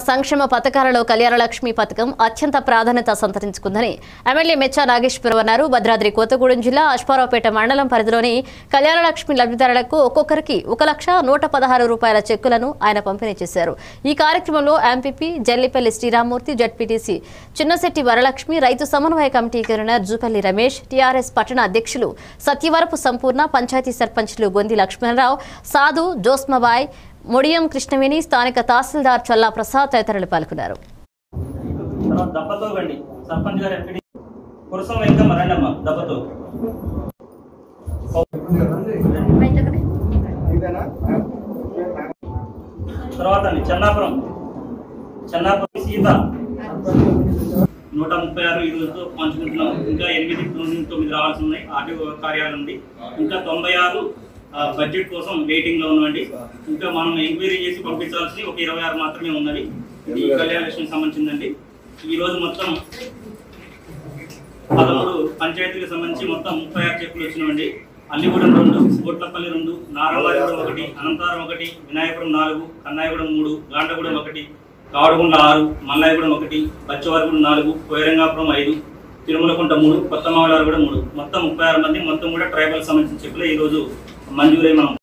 సంక్షేమ పథకాలలో కళ్యాణలక్ష్మి పథకం అత్యంత ప్రాధాన్యత సంతరించుకుందని ఎమ్మెల్యే మెచ్చా నాగేశ్వరరావు అన్నారు భద్రాద్రి కొత్తగూడెం జిల్లా అశ్వారావుపేట మండలం పరిధిలోని కళ్యాణలక్ష్మి లబ్ధిదారులకు ఒక్కొక్కరికి ఒక లక్ష నూట పదహారు రూపాయల చెక్కులను ఆయన పంపిణీ చేశారు ఈ కార్యక్రమంలో ఎంపీపీ జల్లిపల్లి శ్రీరామూర్తి జడ్పీటీసీ చిన్నశెట్టి వరలక్ష్మి రైతు సమన్వయ committee convener Jupalli Ramesh TRS పట్టణ అధ్యక్షులు సత్యవరపు సంపూర్ణ పంచాయతీ సర్పంచ్లు గొంది లక్ష్మణరావు సాధు జోస్మబాయ్ ముడియం కృష్ణవేణి స్థానిక తహసీల్దార్ చల్లా ప్రసాద్ తదితరులు పాల్గొన్నారు తర్వాత దప్పతో వెండి సర్పంచ్ గారు ఎంపీడీ కురసం వెంకమ్మ రండమ్మ దప్పతో తర్వాత అండి చెన్నాపురం చెన్నాపురం సీత నూట ముప్పై ఆరు ఈరోజుతో పంచుకుంటున్నాం ఇంకా ఎనిమిది తొమ్మిది తొమ్మిది రావాల్సి ఉన్నాయి ఆర్టీఓ కార్యాలయం ఉంది ఇంకా తొంభై ఆరు ఆ, బడ్జెట్ కోసం వెయిటింగ్ లో ఉన్నవండి ఇంకా మనం ఎంక్వైరీ చేసి పంపించాల్సి ఒక ఇరవై ఆరు మాత్రమే ఉన్నది ఇది కళ్యాణ లక్ష్మికి సంబంధించిందండి ఈ రోజు మొత్తం పదమూడు పంచాయతీలకు సంబంధించి మొత్తం ముప్పై ఆరు చెక్కులు వచ్చినాయండి అల్లిగూడెం రెండు కోట్లపల్లి రెండు నారాయణగూడెం ఒకటి అనంతారం ఒకటి వినాయకురం నాలుగు కన్నాయగూడెం మూడు గాండగూడెం ఒకటి కావడగుండ ఆరు మల్లాయగూడెం ఒకటి బచ్చవారిగూడెం నాలుగు కోయరంగాపురం ఐదు తిరుమలకుంట మూడు కొత్త మావలారు కూడా మూడు మొత్తం ముప్పై ఆరు మంది మొత్తం కూడా ట్రైబల్ సంబంధించిన చెక్కులు ఈ రోజు మంజూరై మనం